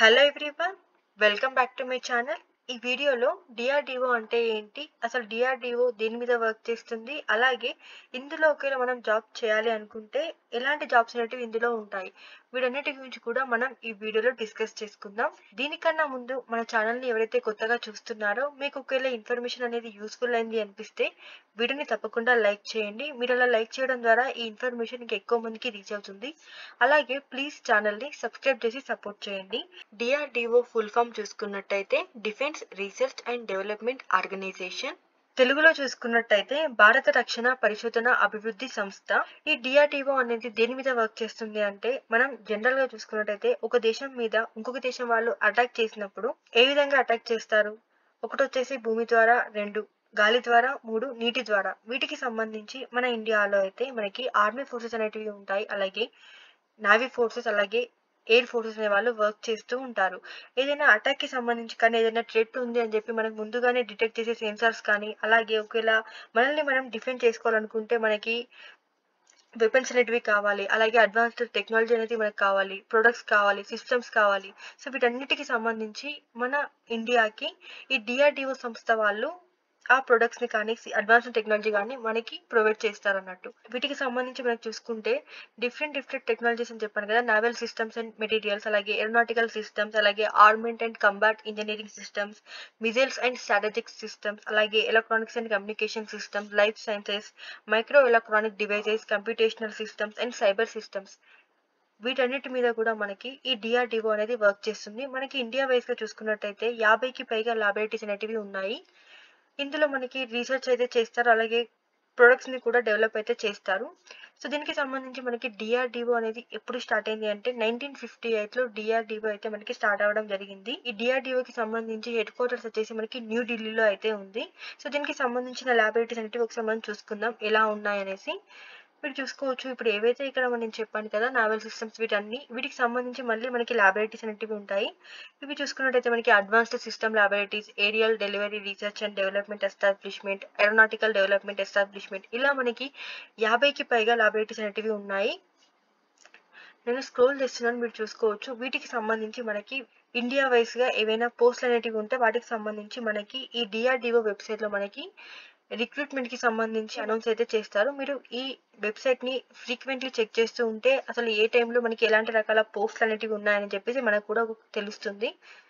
hello everyone welcome back to my channel ఈ వీడియోలో DRDO అంటే ఏంటి అసలు డిఆర్డిఓ దేని మీద వర్క్ చేస్తుంది అలాగే ఇందులో ఒకవేళ మనం జాబ్ చేయాలి అనుకుంటే ఎలాంటి జాబ్స్ అనేటివి ఇందులో ఉంటాయి వీటన్నిటి గురించి కూడా మనం ఈ వీడియోలో డిస్కస్ చేసుకుందాం దీనికన్నా ముందు మన ఛానల్ని ఎవరైతే కొత్తగా చూస్తున్నారో మీకు ఒకవేళ ఇన్ఫర్మేషన్ అనేది యూస్ఫుల్ అయింది అనిపిస్తే వీడియోని తప్పకుండా లైక్ చేయండి మీరు అలా లైక్ చేయడం ద్వారా ఈ ఇన్ఫర్మేషన్ ఇంకా ఎక్కువ మందికి రీచ్ అవుతుంది అలాగే ప్లీజ్ ఛానల్ని సబ్స్క్రైబ్ చేసి సపోర్ట్ చేయండి డిఆర్డిఓ ఫుల్ ఫామ్ చూసుకున్నట్టయితే defence research and development organisation తెలుగులో చూసుకున్నట్టయితే భారత రక్షణ పరిశోధన అభివృద్ధి సంస్థ ఈ డిఆర్డిఓ అనేది దేని మీద వర్క్ చేస్తుంది అంటే మనం జనరల్ గా చూసుకున్నట్టయితే ఒక దేశం మీద ఇంకొక దేశం వాళ్ళు అటాక్ చేసినప్పుడు ఏ విధంగా అటాక్ చేస్తారు ఒకటి వచ్చేసి భూమి ద్వారా రెండు గాలి ద్వారా మూడు నీటి ద్వారా వీటికి సంబంధించి మన ఇండియాలో అయితే మనకి ఆర్మీ ఫోర్సెస్ అనేటివి ఉంటాయి అలాగే నావీ ఫోర్సెస్ అలాగే ఎయిర్ ఫోర్సెస్ అనే వాళ్ళు వర్క్ చేస్తూ ఉంటారు ఏదైనా అటాక్ కి సంబంధించి కానీ ఏదైనా థ్రెట్ ఉంది అని చెప్పి మనకు ముందుగానే డిటెక్ట్ చేసే సెన్సార్స్ కానీ అలాగే ఒకవేళ మనల్ని మనం డిఫెండ్ చేసుకోవాలనుకుంటే మనకి వెపన్స్ అనేటివి కావాలి అలాగే అడ్వాన్స్డ్ టెక్నాలజీ అనేది మనకు కావాలి ప్రొడక్ట్స్ కావాలి సిస్టమ్స్ కావాలి సో వీటన్నిటికి సంబంధించి మన ఇండియాకి ఈ డిఆర్డిఓ సంస్థ వాళ్ళు ఆ ప్రొడక్ట్స్ ని కానీ అడ్వాన్స్డ్ టెక్నాలజీ కానీ మనకి ప్రొవైడ్ చేస్తారు అన్నట్టు వీటికి సంబంధించి మనం చూసుకుంటే డిఫరెంట్ డిఫరెంట్ టెక్నాలజీస్ అని చెప్పాను కదా నావల్ సిస్టమ్స్ అండ్ మెటీరియల్స్ అలాగే ఏరోనాటికల్ సిస్టమ్స్ అలాగే armament and combat engineering systems missiles and strategic systems అలాగే electronics and communication systems life sciences micro electronic devices computational systems and cyber systems వీటన్నిటి మీద కూడా మనకి ఈ డిఆర్డిఓ అనేది వర్క్ చేస్తుంది మనకి ఇండియా వైజ్ గా చూసుకున్నట్టయితే యాభైకి పైగా లాబొరేటరీస్ అనేటివి ఉన్నాయి ఇందులో మనకి రీసెర్చ్ అయితే చేస్తారు అలాగే ప్రొడక్ట్స్ ని కూడా డెవలప్ అయితే చేస్తారు సో దీనికి సంబంధించి మనకి డిఆర్డిఓ అనేది ఎప్పుడు స్టార్ట్ అయింది అంటే నైన్టీన్ ఫిఫ్టీ ఎయిట్ లో డిఆర్డిఓ అయితే మనకి స్టార్ట్ అవ్వడం జరిగింది ఈ డిఆర్డిఓ కి సంబంధించి హెడ్ క్వార్టర్స్ వచ్చేసి మనకి న్యూ ఢిల్లీలో అయితే ఉంది సో దీనికి సంబంధించిన ల్యాబొరేటరీస్ అనేవి ఒకసారి మనం చూసుకుందాం ఎలా ఉన్నాయనేసి మీరు చూసుకోవచ్చు ఇప్పుడు ఏవైతే ఇక్కడ మనం చెప్పాను కదా నావెల్ సిస్టమ్స్ వీటన్ని వీటికి సంబంధించి మళ్ళీ మనకి ల్యాబొరేటరీస్ అనేటివి ఉంటాయి ఇవి చూసుకున్నట్టయితే మనకి advanced system laboratories aerial delivery research and development establishment aeronautical development establishment ఇలా మనకి యాభైకి పైగా ల్యాబొరేటరీస్ అనేటివి ఉన్నాయి నేను స్క్రోల్ చేస్తున్నాను మీరు చూసుకోవచ్చు వీటికి సంబంధించి మనకి ఇండియా వైస్ గా ఏవైనా పోస్టులు అనేటివి ఉంటే వాటికి సంబంధించి మనకి ఈ డిఆర్డిఓ వెబ్సైట్ లో మనకి రిక్రూట్మెంట్ కి సంబంధించి అనౌన్స్ అయితే చేస్తారు మీరు ఈ వెబ్సైట్ ని ఫ్రీక్వెంట్లీ చెక్ చేస్తూ ఉంటే అసలు ఏ టైంలో మనకి ఎలాంటి రకాల పోస్టులు అనేటివి ఉన్నాయని చెప్పేసి మనకు కూడా తెలుస్తుంది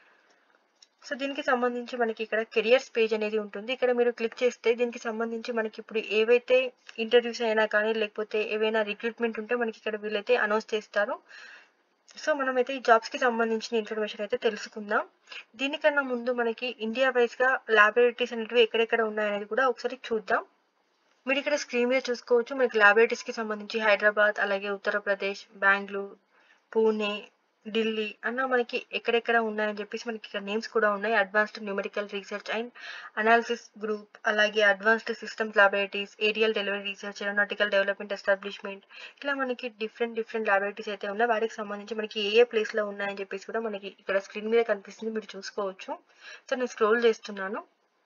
సో దీనికి సంబంధించి మనకి ఇక్కడ కెరియర్స్ పేజ్ అనేది ఉంటుంది ఇక్కడ మీరు క్లిక్ చేస్తే దీనికి సంబంధించి మనకి ఇప్పుడు ఏవైతే ఇంటర్వ్యూస్ అయినా కానీ లేకపోతే ఏవైనా రిక్రూట్మెంట్ ఉంటే మనకి ఇక్కడ వీళ్ళైతే అనౌన్స్ చేస్తారు సో మనమైతే ఈ జాబ్స్ కి సంబంధించిన ఇన్ఫర్మేషన్ అయితే తెలుసుకుందాం దీనికన్నా ముందు మనకి ఇండియా వైజ్ గా ల్యాబొరేటరీస్ అనేటివి ఎక్కడెక్కడ ఉన్నాయనేది కూడా ఒకసారి చూద్దాం మీరు ఇక్కడ స్క్రీన్ మీద చూసుకోవచ్చు మనకి ల్యాబొరేటరీస్ కి సంబంధించి హైదరాబాద్ అలాగే ఉత్తరప్రదేశ్ బెంగళూరు పూణే ఢిల్లీ అన్న మనకి ఎక్కడెక్కడ ఉన్నాయని చెప్పేసి మనకి ఇక్కడ నేమ్స్ కూడా ఉన్నాయి advanced numerical research and analysis group అలాగే advanced systems laboratories aerial delivery research aeronautical development establishment ఇలా మనకి డిఫరెంట్ డిఫరెంట్ ల్యాబొరేటరీస్ అయితే ఉన్నాయి వాటికి సంబంధించి మనకి ఏ ఏ ప్లేస్ లో ఉన్నాయని చెప్పేసి కూడా మనకి ఇక్కడ స్క్రీన్ మీద కనిపిస్తుంది మీరు చూసుకోవచ్చు సో నేను స్క్రోల్ చేస్తున్నాను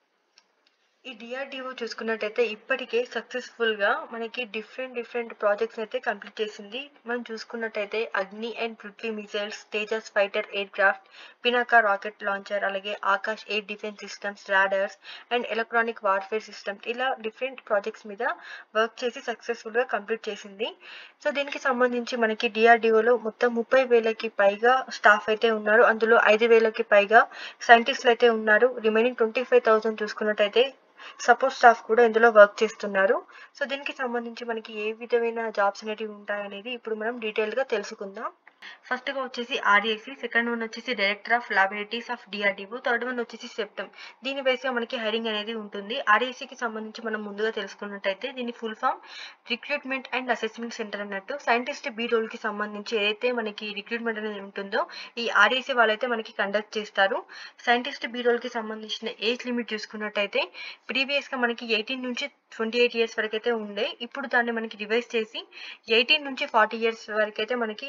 ఈ డిఆర్డిఓ చూసుకున్నట్టయితే ఇప్పటికే సక్సెస్ఫుల్ గా మనకి డిఫరెంట్ డిఫరెంట్ ప్రాజెక్ట్స్ అయితే కంప్లీట్ చేసింది మనం చూసుకున్నట్టయితే Agni and Prithvi missiles Tejas fighter aircraft Pinaka rocket launcher అలాగే Akash air defence systems radars and electronic warfare systems ఇలా డిఫరెంట్ ప్రాజెక్ట్స్ మీద వర్క్ చేసి సక్సెస్ఫుల్ గా కంప్లీట్ చేసింది సో దీనికి సంబంధించి మనకి డిఆర్డిఓలో మొత్తం ముప్పై వేలకి పైగా స్టాఫ్ అయితే ఉన్నారు అందులో ఐదు వేలకి పైగా సైంటిస్టులు అయితే ఉన్నారు రిమైనింగ్ ట్వంటీ ఫైవ్ థౌసండ్ చూసుకున్నట్టయితే సపోర్ట్ స్టాఫ్ కూడా ఇందులో వర్క్ చేస్తున్నారు సో దీనికి సంబంధించి మనకి ఏ విధమైన జాబ్స్ అనేటివి ఉంటాయనేది ఇప్పుడు మనం డీటెయిల్ గా తెలుసుకుందాం ఫస్ట్ గా వచ్చేసి ఆర్ఏసి సెకండ్ వన్ వచ్చేసి director of laboratories of DRDO third one వచ్చేసి సెప్టమ్ దీని బేస్ గా మనకి హైరింగ్ అనేది ఉంటుంది ఆర్ఏసీకి సంబంధించి మనం ముందుగా తెలుసుకున్నట్టయితే దీని full form recruitment and assessment centre అన్నట్టు సైంటిస్ట్ బీ రోల్ కి సంబంధించి ఏదైతే మనకి రిక్రూట్మెంట్ అనేది ఉంటుందో ఈ ఆర్ఏసీ వాళ్ళైతే మనకి కండక్ట్ చేస్తారు సైంటిస్ట్ బీ రోల్ కి సంబంధించిన ఏజ్ లిమిట్ చూసుకున్నట్టయితే ప్రీవియస్ గా మనకి ఎయిటీన్ నుంచి ట్వంటీ ఎయిట్ ఇయర్స్ వరకు అయితే ఉండే ఇప్పుడు దాన్ని మనకి రివైజ్ చేసి ఎయిటీన్ నుంచి ఫార్టీ ఇయర్స్ వరకు అయితే మనకి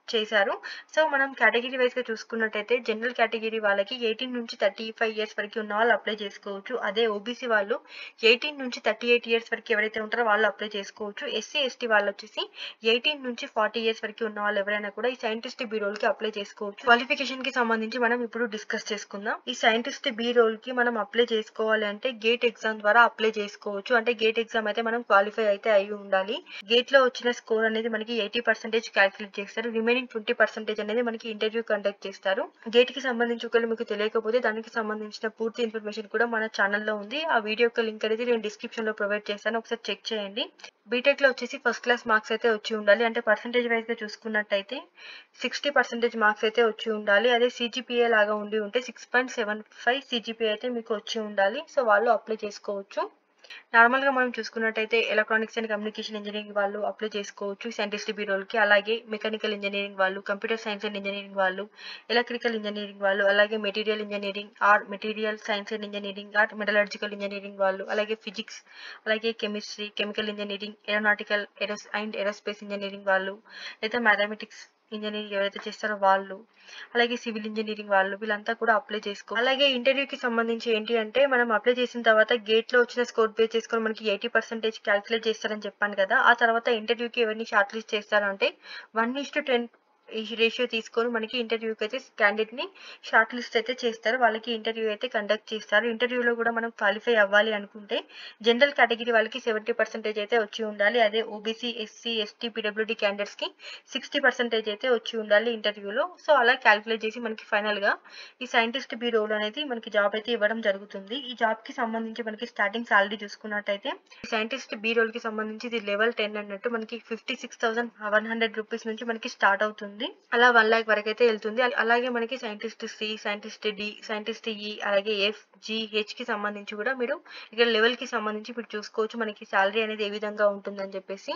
చేశారు సో మనం కేటగిరీ వైజ్గా చూసుకున్నట్టయితే జనరల్ కేటగిరీ వాళ్ళకి ఎయిటీన్ నుంచి థర్టీ ఫైవ్ ఇయర్స్ వరకు ఉన్న వాళ్ళు అప్లై చేసుకోవచ్చు అదే ఓబీసీ వాళ్ళు ఎయిటీన్ నుంచి థర్టీ ఎయిట్ ఇయర్స్ వరకు ఎవరైతే ఉంటారో వాళ్ళు అప్లై చేసుకోవచ్చు ఎస్సీ ఎస్టీ వాళ్ళు వచ్చేసి ఎయిటీన్ నుంచి ఫార్టీ ఇయర్స్ వరకు ఉన్న వాళ్ళు ఎవరైనా కూడా ఈ సైంటిస్ట్ బి రోల్ కి అప్లై చేసుకోవచ్చు క్వాలిఫికేషన్ కి సంబంధించి మనం ఇప్పుడు డిస్కస్ చేసుకుందాం ఈ సైంటిస్ట్ బి రోల్ కి మనం అప్లై చేసుకోవాలి అంటే గేట్ ఎగ్జామ్ ద్వారా అప్లై చేసుకోవచ్చు అంటే గేట్ ఎగ్జామ్ అయితే మనం క్వాలిఫై అయితే అయి ఉండాలి గేట్ లో వచ్చిన స్కోర్ అనేది మనకి ఎయిటీ పర్సెంటేజ్ క్యాల్కులేట్ చేస్తారు రిమైనింగ్ ట్వంటీ పర్సెంటేజ్ అనేది మనకి ఇంటర్వ్యూ కండక్ట్ చేస్తారు గేట్ కి సంబంధించి ఒకవేళ మీకు తెలియకపోతే దానికి సంబంధించిన పూర్తి ఇన్ఫర్మేషన్ కూడా మన ఛానల్లో ఉంది ఆ వీడియో యొక్క లింక్ అనేది నేను డిస్క్రిప్షన్ లో ప్రొవైడ్ చేస్తాను ఒకసారి చెక్ చేయండి బీటెక్ లో వచ్చేసి ఫస్ట్ క్లాస్ మార్క్స్ అయితే వచ్చి ఉండాలి అంటే పర్సంటేజ్ వైజ్ గా చూసుకున్నట్టయితే సిక్స్టీ పర్సెంటేజ్ మార్క్స్ అయితే వచ్చి ఉండాలి అదే సిజిపిఏ లాగా ఉండి ఉంటే six point seven five CGPA అయితే మీకు వచ్చి ఉండాలి సో వాళ్ళు అప్లై చేసుకోవచ్చు నార్మల్ గా మనం చూసుకున్నట్టయితే ఎలక్ట్రానిక్స్ అండ్ కమ్యూనికేషన్ ఇంజనీరింగ్ వాళ్ళు అప్లై చేసుకోవచ్చు సైంటిస్ట్ బి రోల్ కి అలాగే మెకానికల్ ఇంజనీరింగ్ వాళ్ళు కంప్యూటర్ సైన్స్ అండ్ ఇంజనీరింగ్ వాళ్ళు ఎలక్ట్రికల్ ఇంజనీరింగ్ వాళ్ళు అలాగే material engineering or material science and engineering or metallurgical engineering వాళ్ళు అలాగే ఫిజిక్స్ అలాగే chemistry chemical engineering aeronautical aeros and aerospace engineering వాళ్ళు లేదా మ్యాథమెటిక్స్ ఇంజనీరింగ్ ఎవరైతే చేస్తారో వాళ్ళు అలాగే సివిల్ ఇంజనీరింగ్ వాళ్ళు వీళ్ళంతా కూడా అప్లై చేసుకో అలాగే ఇంటర్వ్యూకి సంబంధించి ఏంటి అంటే మనం అప్లై చేసిన తర్వాత గేట్ లో వచ్చిన స్కోర్ బేస్ చేసుకొని మనకి ఎయిటీ పర్సెంటేజ్ క్యాల్కులేట్ చేస్తారని చెప్పాను కదా ఆ తర్వాత ఇంటర్వ్యూకి ఎవరిని షార్ట్ లిస్ట్ చేస్తారంటే వన్ ఇస్ టు టెన్ ఈ రేషియో తీసుకొని మనకి ఇంటర్వ్యూకి అయితే క్యాండిడేట్ ని షార్ట్ లిస్ట్ అయితే చేస్తారు వాళ్ళకి ఇంటర్వ్యూ అయితే కండక్ట్ చేస్తారు ఇంటర్వ్యూలో కూడా మనం క్వాలిఫై అవ్వాలి అనుకుంటే జనరల్ కేటగిరీ వాళ్ళకి సెవెంటీ పర్సెంటేజ్ అయితే వచ్చి ఉండాలి అదే OBC SC ST PWD candidates కి సిక్స్టీ పర్సెంటేజ్ అయితే వచ్చి ఉండాలి ఇంటర్వ్యూలో సో అలా క్యాలిక్యులేట్ చేసి మనకి ఫైనల్ గా ఈ సైంటిస్ట్ బి రోల్ అనేది మనకి జాబ్ అయితే ఇవ్వడం జరుగుతుంది ఈ జాబ్ కి సంబంధించి మనకి స్టార్టింగ్ సాలరీ చూసుకున్నట్టయితే ఈ సైంటిస్ట్ బి రోల్ కి సంబంధించి ఇది లెవెల్ టెన్ అన్నట్టు మనకి fifty six thousand one hundred rupees నుంచి మనకి స్టార్ట్ అవుతుంది అలా వన్ లాక్ వరకు అయితే వెళ్తుంది అల- అలాగే మనకి scientist C scientist D scientist E అలాగే ఎఫ్ జి హెచ్ కి సంబంధించి కూడా మీరు ఇక్కడ లెవెల్ కి సంబంధించి మీరు చూసుకోవచ్చు మనకి శాలరీ అనేది ఏ విధంగా ఉంటుందని చెప్పేసి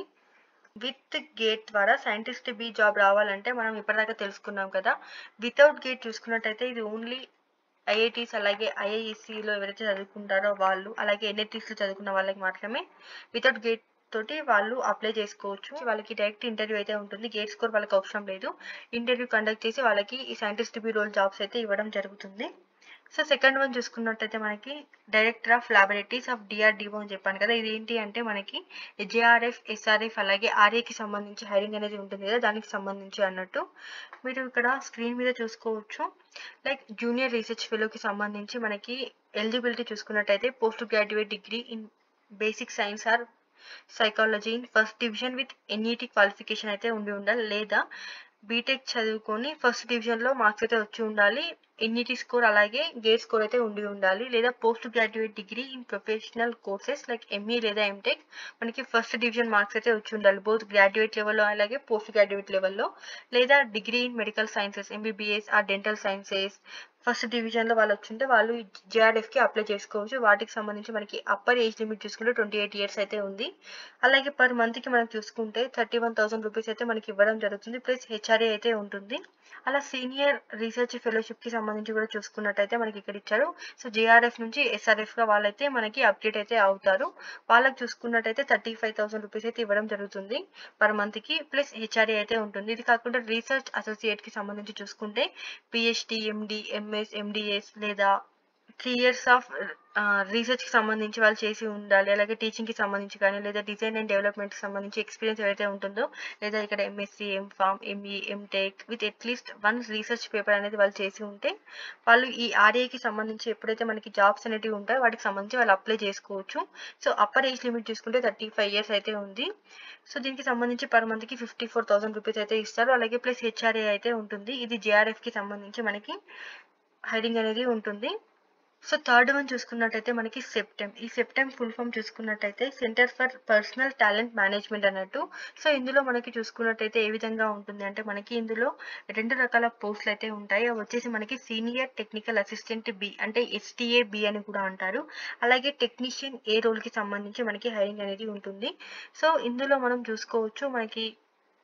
విత్ గేట్ ద్వారా సైంటిస్ట్ బి జాబ్ రావాలంటే మనం ఇప్పటిదాకా తెలుసుకున్నాం కదా వితౌట్ గేట్ చూసుకున్నట్టయితే ఇది ఓన్లీ ఐఐటీస్ అలాగే ఐఐఎస్సిలో ఎవరైతే చదువుకుంటారో వాళ్ళు అలాగే NITs లో చదువుకున్న వాళ్ళకి మాత్రమే వితౌట్ గేట్ తోటి వాళ్ళు అప్లై చేసుకోవచ్చు వాళ్ళకి డైరెక్ట్ ఇంటర్వ్యూ అయితే ఉంటుంది గేట్ స్కోర్ వాళ్ళకి అవసరం లేదు ఇంటర్వ్యూ కండక్ట్ చేసి వాళ్ళకి ఈ సైంటిస్ట్ బి రోల్ జాబ్స్ అయితే ఇవ్వడం జరుగుతుంది సో సెకండ్ వన్ చూసుకున్నట్టయితే మనకి director of laboratories of DRDO అని చెప్పాను కదా ఇది ఏంటి అంటే మనకి జేఆర్ఎఫ్ ఎస్ఆర్ఎఫ్ అలాగే ఆర్ఏకి సంబంధించి హైరింగ్ అనేది ఉంటుంది కదా దానికి సంబంధించి అన్నట్టు మీరు ఇక్కడ స్క్రీన్ మీద చూసుకోవచ్చు లైక్ జూనియర్ రీసెర్చ్ ఫెలోకి సంబంధించి మనకి ఎలిజిబిలిటీ చూసుకున్నట్టయితే post graduate degree in basic science or psychology in first division with NET qualification అయితే ఉండి ఉండాలి లేదా బీటెక్ చదువుకొని ఫస్ట్ డివిజన్ లో మార్క్స్ అయితే వచ్చి ఉండాలి ఎన్ఈటి స్కోర్ అలాగే గేట్ స్కోర్ అయితే ఉండి ఉండాలి లేదా post graduate degree in professional courses like ME లేదా ఎంటెక్ మనకి ఫస్ట్ డివిజన్ మార్క్స్ అయితే వచ్చి ఉండాలి బోత్ గ్రాడ్యుయేట్ లెవెల్లో అలాగే పోస్ట్ గ్రాడ్యుయేట్ లెవెల్లో లేదా degree in medical sciences MBBS ఆ డెంటల్ సైన్సెస్ ఫస్ట్ డివిజన్ లో వాళ్ళు వచ్చింటే వాళ్ళు జేఆర్ఎఫ్ కి అప్లై చేసుకోవచ్చు వాటికి సంబంధించి మనకి అప్పర్ ఏజ్ లిమిట్ చూసుకుంటే ట్వంటీ ఎయిట్ ఇయర్స్ అయితే ఉంది అలాగే పర్ మంత్ కి మనం చూసుకుంటే థర్టీ వన్ థౌసండ్ రూపీస్ అయితే మనకి ఇవ్వడం జరుగుతుంది ప్లస్ హెచ్ఆర్ఏ అయితే ఉంటుంది అలా సీనియర్ రీసెర్చ్ ఫెలోషిప్ కి సంబంధించి కూడా చూసుకున్నట్టయితే మనకి ఇక్కడ ఇచ్చారు సో జేఆర్ఎఫ్ నుంచి ఎస్ఆర్ఎఫ్ గా వాళ్ళైతే మనకి అప్డేట్ అయితే అవుతారు వాళ్ళకి చూసుకున్నట్టయితే థర్టీ ఫైవ్ థౌసండ్ రూపీస్ అయితే ఇవ్వడం జరుగుతుంది పర్ మంత్ కి ప్లస్ హెచ్ఆర్ఏ అయితే ఉంటుంది ఇది కాకుండా రీసెర్చ్ అసోసియేట్ కి సంబంధించి చూసుకుంటే పిహెచ్డి ఎండి ఎంఎస్ ఎండిఎస్ లేదా త్రీ ఇయర్స్ ఆఫ్ రీసెర్చ్ కి సంబంధించి వాళ్ళు చేసి ఉండాలి అలాగే టీచింగ్ కి సంబంధించి కానీ లేదా డిజైన్ అండ్ డెవలప్మెంట్ కి సంబంధించి ఎక్స్పీరియన్స్ ఏదైతే ఉంటుందో లేదా ఇక్కడ MSc M Pharm ME MTech with at least one research paper అనేది వాళ్ళు చేసి ఉంటే వాళ్ళు ఈ ఆర్ఏకి సంబంధించి ఎప్పుడైతే మనకి జాబ్స్ అనేటివి ఉంటాయో వాటికి సంబంధించి వాళ్ళు అప్లై చేసుకోవచ్చు సో అప్పర్ ఏజ్ లిమిట్ చూసుకుంటే థర్టీ ఫైవ్ ఇయర్స్ అయితే ఉంది సో దీనికి సంబంధించి పర్ మంత్ కి ఫిఫ్టీ ఫోర్ థౌసండ్ రూపీస్ అయితే ఇస్తారు అలాగే ప్లస్ హెచ్ఆర్ఏ అయితే ఉంటుంది ఇది జేఆర్ఎఫ్ కి సంబంధించి మనకి హైరింగ్ అనేది ఉంటుంది సో థర్డ్ వన్ చూసుకున్నట్టయితే మనకి సెప్టెమ్ ఈ సెప్టెమ్ ఫుల్ ఫామ్ చూసుకున్నట్టయితే centre for personnel talent management అన్నట్టు సో ఇందులో మనకి చూసుకున్నట్టయితే ఏ విధంగా ఉంటుంది అంటే మనకి ఇందులో రెండు రకాల పోస్టులు అయితే ఉంటాయి అవి వచ్చేసి మనకి సీనియర్ టెక్నికల్ అసిస్టెంట్ బి అంటే ఎస్టీఏ బి అని కూడా అంటారు అలాగే టెక్నీషియన్ ఏ రోల్ కి సంబంధించి మనకి హైరింగ్ అనేది ఉంటుంది సో ఇందులో మనం చూసుకోవచ్చు మనకి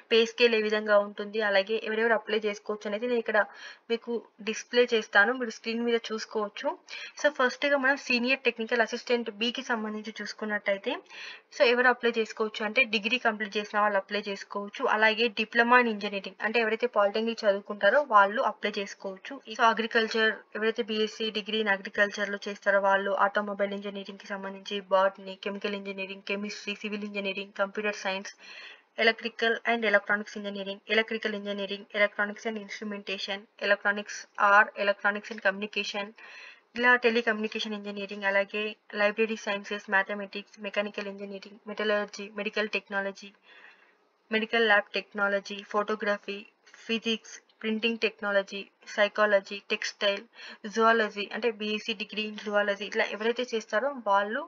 పే స్కేల్ ఏ విధంగా ఉంటుంది అలాగే ఎవరెవరు అప్లై చేసుకోవచ్చు అనేది నేను ఇక్కడ మీకు డిస్ప్లే చేస్తాను మీరు స్క్రీన్ మీద చూసుకోవచ్చు సో ఫస్ట్గా మనం సీనియర్ టెక్నికల్ అసిస్టెంట్ బికి సంబంధించి చూసుకున్నట్టయితే సో ఎవరు అప్లై చేసుకోవచ్చు అంటే డిగ్రీ కంప్లీట్ చేసిన వాళ్ళు అప్లై చేసుకోవచ్చు అలాగే డిప్లొమా ఇన్ ఇంజనీరింగ్ అంటే ఎవరైతే పాలిటెక్నిక్ చదువుకుంటారో వాళ్ళు అప్లై చేసుకోవచ్చు సో అగ్రికల్చర్ ఎవరైతే బీఎస్సీ డిగ్రీ ఇన్ అగ్రికల్చర్లో చేస్తారో వాళ్ళు ఆటోమొబైల్ ఇంజనీరింగ్కి సంబంధించి botany chemical engineering chemistry civil engineering computer science electrical and electronics engineering electrical engineering electronics and instrumentation electronics or electronics and communication ఇలా టెలికమ్యూనికేషన్ ఇంజనీరింగ్ అలాగే library sciences mathematics mechanical engineering metallurgy medical technology medical lab technology photography physics printing technology psychology textile zoology అంటే BSc degree in zoology ఇట్లా ఎవరైతే చేస్తారో వాళ్ళు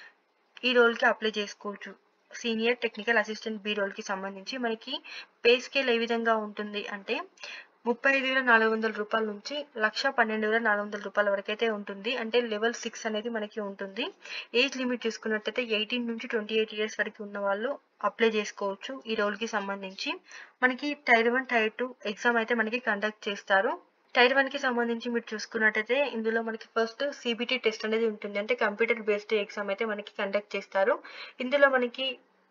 ఈ రోల్కి apply చేసుకోవచ్చు సీనియర్ టెక్నికల్ అసిస్టెంట్ బి రోల్కి సంబంధించి మనకి పే స్కేల్ ఏ విధంగా ఉంటుంది అంటే ముప్పై ఐదు వేల నాలుగు వందల రూపాయల నుంచి లక్ష పన్నెండు వేల నాలుగు వందల రూపాయల వరకు అయితే ఉంటుంది అంటే లెవెల్ సిక్స్ అనేది మనకి ఉంటుంది ఏజ్ లిమిట్ చూసుకున్నట్టయితే ఎయిటీన్ నుంచి ట్వంటీ ఎయిట్ ఇయర్స్ వరకు ఉన్న వాళ్ళు అప్లై చేసుకోవచ్చు ఈ రోల్కి సంబంధించి మనకి tier one tier two exam అయితే మనకి కండక్ట్ చేస్తారు టైర్ వన్ కి సంబంధించి మీరు చూసుకున్నట్టయితే ఇందులో మనకి ఫస్ట్ సిబిటి టెస్ట్ అనేది ఉంటుంది అంటే కంప్యూటర్ బేస్డ్ ఎగ్జామ్ అయితే మనకి కండక్ట్ చేస్తారు ఇందులో మనకి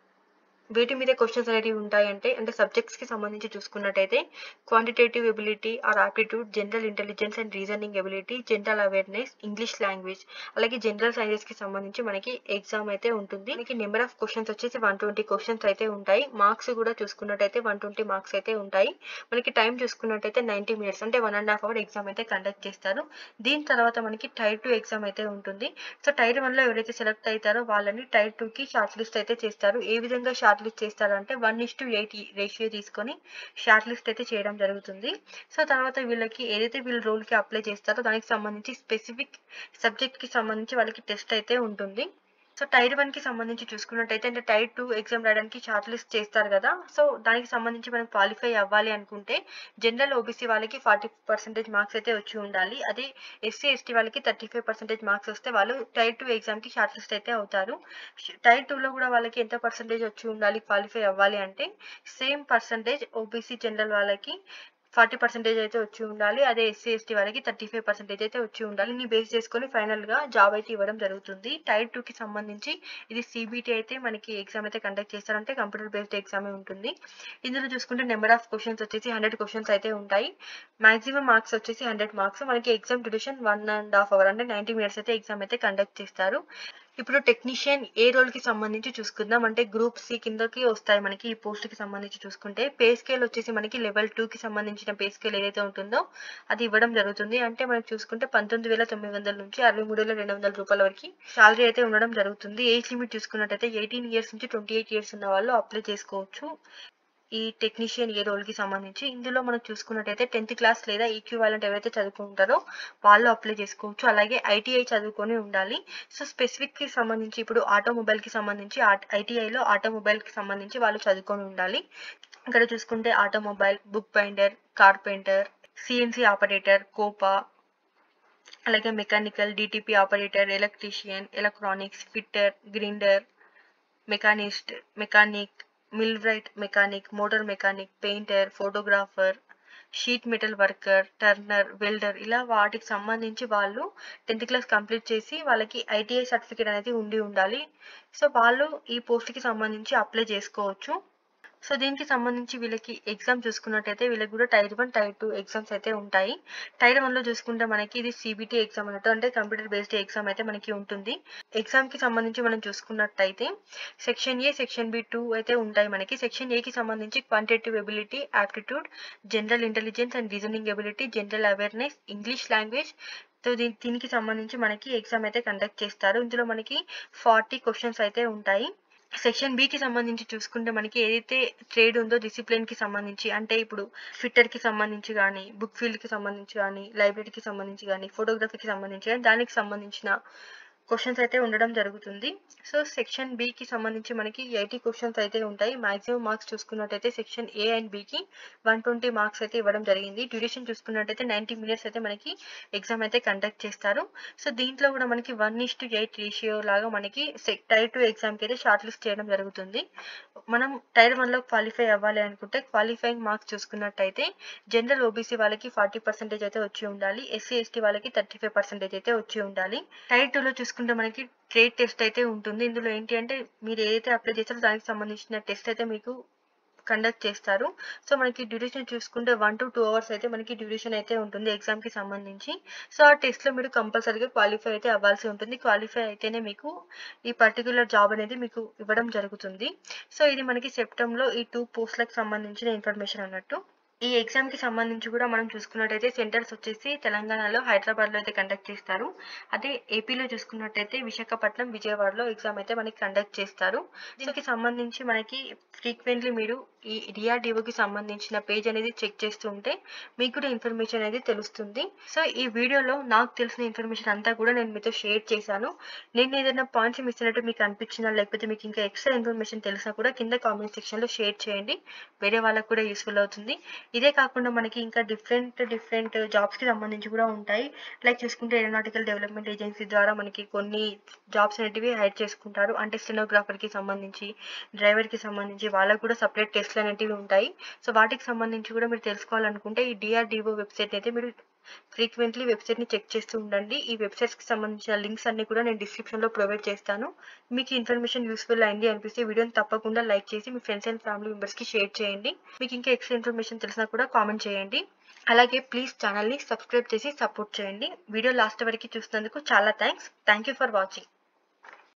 వేటి మీద క్వశ్చన్స్ అనేవి ఉంటాయంటే అంటే సబ్జెక్ట్స్ కి సంబంధించి చూసుకున్నట్టయితే quantitative ability or aptitude general intelligence and reasoning ability general awareness English language అలాగే జనరల్ సైన్సెస్ కి సంబంధించి మనకి ఎగ్జామ్ అయితే ఉంటుంది మనకి నెంబర్ ఆఫ్ క్వశ్చన్స్ వచ్చేసి వన్ ట్వంటీ క్వశ్చన్స్ అయితే ఉంటాయి మార్క్స్ కూడా చూసుకున్నట్టయితే వన్ ట్వంటీ మార్క్స్ అయితే ఉంటాయి మనకి టైం చూసుకున్నట్టయితే నైన్టీ మినిట్స్ అంటే one and half hour exam అయితే కండక్ట్ చేస్తారు దీని తర్వాత మనకి టైర్ టూ ఎగ్జామ్ అయితే ఉంటుంది సో టైర్ వన్ లో ఎవరైతే సెలెక్ట్ అవుతారో వాళ్ళని టైర్ టూ కి షార్ట్ లిస్ట్ అయితే చేస్తారు ఏ విధంగా షార్ట్ లిస్ట్ చేస్తారు అంటే one is to eight ratio తీసుకొని షార్ట్ లిస్ట్ అయితే చేయడం జరుగుతుంది సో తర్వాత వీళ్ళకి ఏదైతే వీళ్ళు రోల్ కి అప్లై చేస్తారో దానికి సంబంధించి స్పెసిఫిక్ సబ్జెక్ట్ కి సంబంధించి వాళ్ళకి టెస్ట్ అయితే ఉంటుంది సో టైర్ వన్ కి సంబంధించి చూసుకున్నట్టయితే అంటే టైర్ టూ ఎగ్జామ్ రాయడానికి షార్ట్ లిస్ట్ చేస్తారు కదా సో దానికి సంబంధించి మనం క్వాలిఫై అవ్వాలి అనుకుంటే జనరల్ ఓబీసీ వాళ్ళకి ఫార్టీ పర్సెంటేజ్ మార్క్స్ అయితే వచ్చి ఉండాలి అదే ఎస్సీ ఎస్టీ వాళ్ళకి థర్టీ ఫైవ్ పర్సెంటేజ్ మార్క్స్ వస్తే వాళ్ళు టైర్ టూ ఎగ్జామ్ కి షార్ట్ లిస్ట్ అయితే అవుతారు టైర్ టూ లో కూడా వాళ్ళకి ఎంత పర్సెంటేజ్ వచ్చి ఉండాలి క్వాలిఫై అవ్వాలి అంటే సేమ్ పర్సెంటేజ్ ఓబీసీ జనరల్ వాళ్ళకి ఫార్టీ పర్సెంటేజ్ అయితే వచ్చి ఉండాలి అదే ఎస్సీ ఎస్టీ వాళ్ళకి థర్టీ ఫైవ్ పర్సెంటేజ్ అయితే వచ్చి ఉండాలి దీన్ని బేస్ చేసుకొని ఫైనల్ గా జాబ్ అయితే ఇవ్వడం జరుగుతుంది టైర్ టూ కి సంబంధించి ఇది సిబిటి అయితే మనకి ఎగ్జామ్ అయితే కండక్ట్ చేస్తారంటే కంప్యూటర్ బేస్డ్ ఎగ్జామ్ ఉంటుంది ఇందులో చూసుకుంటే నెంబర్ ఆఫ్ క్వశ్చన్స్ వచ్చేసి హండ్రెడ్ క్వశ్చన్స్ అయితే ఉంటాయి మాక్సిమం మార్క్స్ వచ్చేసి హండ్రెడ్ మార్క్స్ మనకి exam duration one and half hour అంటే నైన్టీ మినిట్స్ అయితే ఎగ్జామ్ అయితే కండక్ట్ చేస్తారు ఇప్పుడు టెక్నీషియన్ ఏ రోల్ కి సంబంధించి చూసుకుందాం అంటే గ్రూప్ సి కిందకి వస్తాయి మనకి ఈ పోస్ట్ కి సంబంధించి చూసుకుంటే పే స్కేల్ వచ్చేసి మనకి లెవెల్ టూ కి సంబంధించిన పే స్కేల్ ఏదైతే ఉంటుందో అది ఇవ్వడం జరుగుతుంది అంటే మనం చూసుకుంటే పంతొమ్మిది వేల తొమ్మిది వందల నుంచి అరవై మూడు వేల రెండు వందల రూపాయల వరకు శాలరీ అయితే ఉండడం జరుగుతుంది ఏజ్ లిమిట్ చూసుకున్నట్టయితే ఎయిటీన్ ఇయర్స్ నుంచి ట్వంటీ ఎయిట్ ఇయర్స్ ఉన్న వాళ్ళు అప్లై చేసుకోవచ్చు ఈ టెక్నీషియన్ ఏ రోల్ కి సంబంధించి ఇందులో మనం చూసుకున్నట్టయితే టెన్త్ క్లాస్ లేదా ఈక్వివాలెంట్ ఎవరైతే చదువుకుంటారో వాళ్ళు అప్లై చేసుకోవచ్చు అలాగే ఐటీఐ చదువుకొని ఉండాలి సో స్పెసిఫిక్ కి సంబంధించి ఇప్పుడు ఆటోమొబైల్ కి సంబంధించి ఐటీఐలో ఆటోమొబైల్ కి సంబంధించి వాళ్ళు చదువుకొని ఉండాలి ఇక్కడ చూసుకుంటే automobile book binder carpenter CNC operator COPA అలాగే mechanical DTP operator electrician electronics fitter grinder machinist mechanic millwright mechanic motor mechanic painter photographer sheet metal worker turner welder ఇలా వాటికి సంబంధించి వాళ్ళు టెన్త్ క్లాస్ కంప్లీట్ చేసి వాళ్ళకి ఐటీఐ సర్టిఫికేట్ అనేది ఉండి ఉండాలి సో వాళ్ళు ఈ పోస్ట్కి సంబంధించి అప్లై చేసుకోవచ్చు సో దీనికి సంబంధించి వీళ్ళకి ఎగ్జామ్ చూసుకున్నట్టయితే వీళ్ళకి కూడా tier one tier two exams అయితే ఉంటాయి టైర్ వన్ లో చూసుకుంటే మనకి ఇది సిబిటి ఎగ్జామ్ అన్నట్టు అంటే కంప్యూటర్ బేస్డ్ ఎగ్జామ్ అయితే మనకి ఉంటుంది ఎగ్జామ్ కి సంబంధించి మనం చూసుకున్నట్టయితే section A section B two అయితే ఉంటాయి మనకి సెక్షన్ ఏ కి సంబంధించి quantitative ability aptitude general intelligence and reasoning ability general awareness English language so దీని దీనికి సంబంధించి మనకి ఎగ్జామ్ అయితే కండక్ట్ చేస్తారు ఇందులో మనకి ఫార్టీ క్వశ్చన్స్ అయితే ఉంటాయి సెక్షన్ కి సంబంధించి చూసుకుంటే మనకి ఏదైతే ట్రేడ్ ఉందో డిసిప్లిన్ కి సంబంధించి అంటే ఇప్పుడు ఫిట్టర్ కి సంబంధించి కానీ బుక్ ఫీల్డ్ కి సంబంధించి కానీ లైబ్రరీకి సంబంధించి కానీ ఫోటోగ్రఫీకి సంబంధించి కానీ దానికి సంబంధించిన క్వశ్చన్స్ అయితే ఉండడం జరుగుతుంది సో సెక్షన్ బికి సంబంధించి మనకి ఎయిటీ క్వశ్చన్స్ అయితే ఉంటాయి మాక్సిమం మార్క్స్ చూసుకున్నట్టయితే సెక్షన్ ఏ అండ్ బికి వన్ ట్వంటీ మార్క్స్ అయితే ఇవ్వడం జరిగింది డ్యూరేషన్ చూసుకున్నట్టయితే నైంటీ మినిట్స్ అయితే మనకి ఎగ్జామ్ అయితే కండక్ట్ చేస్తారు సో దీంట్లో కూడా మనకి one is to eight ratio లాగా మనకి టైర్ టూ ఎగ్జామ్కి అయితే షార్ట్ లిస్ట్ చేయడం జరుగుతుంది మనం టైర్ వన్లో క్వాలిఫై అవ్వాలి అనుకుంటే క్వాలిఫైయింగ్ మార్క్స్ చూసుకున్నట్టయితే జనరల్ ఓబీసీ వాళ్ళకి ఫార్టీ పర్సెంటేజ్ అయితే వచ్చి ఉండాలి ఎస్సీ ఎస్టీ వాళ్ళకి థర్టీ ఫైవ్ పర్సెంటేజ్ అయితే వచ్చి ఉండాలి టైర్ టూలో చూసుకుంటే మనకి ట్రేడ్ టెస్ట్ అయితే ఉంటుంది ఇందులో ఏంటి అంటే మీరు ఏదైతే అప్లై చేస్తారో దానికి సంబంధించిన టెస్ట్ అయితే మీకు కండక్ట్ చేస్తారు సో మనకి డ్యూరేషన్ చూసుకుంటే వన్ టు టూ అవర్స్ అయితే మనకి డ్యూరేషన్ అయితే ఉంటుంది ఎగ్జామ్కి సంబంధించి సో ఆ టెస్ట్లో మీరు కంపల్సరీగా క్వాలిఫై అయితే అవ్వాల్సి ఉంటుంది క్వాలిఫై అయితేనే మీకు ఈ పర్టికులర్ జాబ్ అనేది మీకు ఇవ్వడం జరుగుతుంది సో ఇది మనకి సెప్టెంబర్లో ఈ టూ పోస్ట్లకు సంబంధించిన ఇన్ఫర్మేషన్ అన్నట్టు ఈ ఎగ్జామ్ కి సంబంధించి కూడా మనం చూసుకున్నట్టయితే సెంటర్స్ వచ్చేసి తెలంగాణలో హైదరాబాద్ లో అయితే కండక్ట్ చేస్తారు అదే ఏపీలో చూసుకున్నట్టయితే విశాఖపట్నం విజయవాడలో ఎగ్జామ్ అయితే మనకి కండక్ట్ చేస్తారు దీనికి సంబంధించి మనకి ఫ్రీక్వెంట్లీ మీరు ఈ డిఆర్డిఓకి సంబంధించిన పేజ్ అనేది చెక్ చేస్తూ ఉంటే మీకు కూడా ఇన్ఫర్మేషన్ అనేది తెలుస్తుంది సో ఈ వీడియోలో నాకు తెలిసిన ఇన్ఫర్మేషన్ అంతా కూడా నేను మీతో షేర్ చేశాను నేను ఏదైనా పాయింట్స్ మిస్ అయినట్టు మీకు అనిపించినా లేకపోతే మీకు ఇంకా ఎక్స్ట్రా ఇన్ఫర్మేషన్ తెలిసినా కూడా కింద కామెంట్ సెక్షన్లో షేర్ చేయండి వేరే వాళ్ళకు కూడా యూస్ఫుల్ అవుతుంది ఇదే కాకుండా మనకి ఇంకా డిఫరెంట్ డిఫరెంట్ జాబ్స్కి సంబంధించి కూడా ఉంటాయి లైక్ చూసుకుంటే ఏరోనాటికల్ డెవలప్మెంట్ ఏజెన్సీ ద్వారా మనకి కొన్ని జాబ్స్ అనేటివి హైర్ చేసుకుంటారు అంటే స్టెనోగ్రాఫర్కి సంబంధించి డ్రైవర్కి సంబంధించి వాళ్ళకు కూడా సపరేట్ టెస్ట్లు అనేటివి ఉంటాయి సో వాటికి సంబంధించి కూడా మీరు తెలుసుకోవాలనుకుంటే ఈ డిఆర్డిఓ వెబ్సైట్ అయితే మీరు ఫ్రీక్వెంట్లీ వెబ్సైట్ని చెక్ చేస్తూ ఉండండి ఈ వెబ్సైట్స్కి సంబంధించిన లింక్స్ అన్ని కూడా నేను డిస్క్రిప్షన్లో ప్రొవైడ్ చేస్తాను మీకు ఇన్ఫర్మేషన్ యూస్ఫుల్ అయింది అనిపిస్తే వీడియోని తప్పకుండా లైక్ చేసి మీ ఫ్రెండ్స్ అండ్ ఫ్యామిలీ మెంబర్స్కి షేర్ చేయండి మీకు ఇంకా ఎక్స్ట్రా ఇన్ఫర్మేషన్ తెలిసినా కూడా కామెంట్ చేయండి అలాగే ప్లీజ్ ఛానల్ని సబ్స్క్రైబ్ చేసి సపోర్ట్ చేయండి వీడియో లాస్ట్ వరకు చూసినందుకు చాలా thanks thank you for watching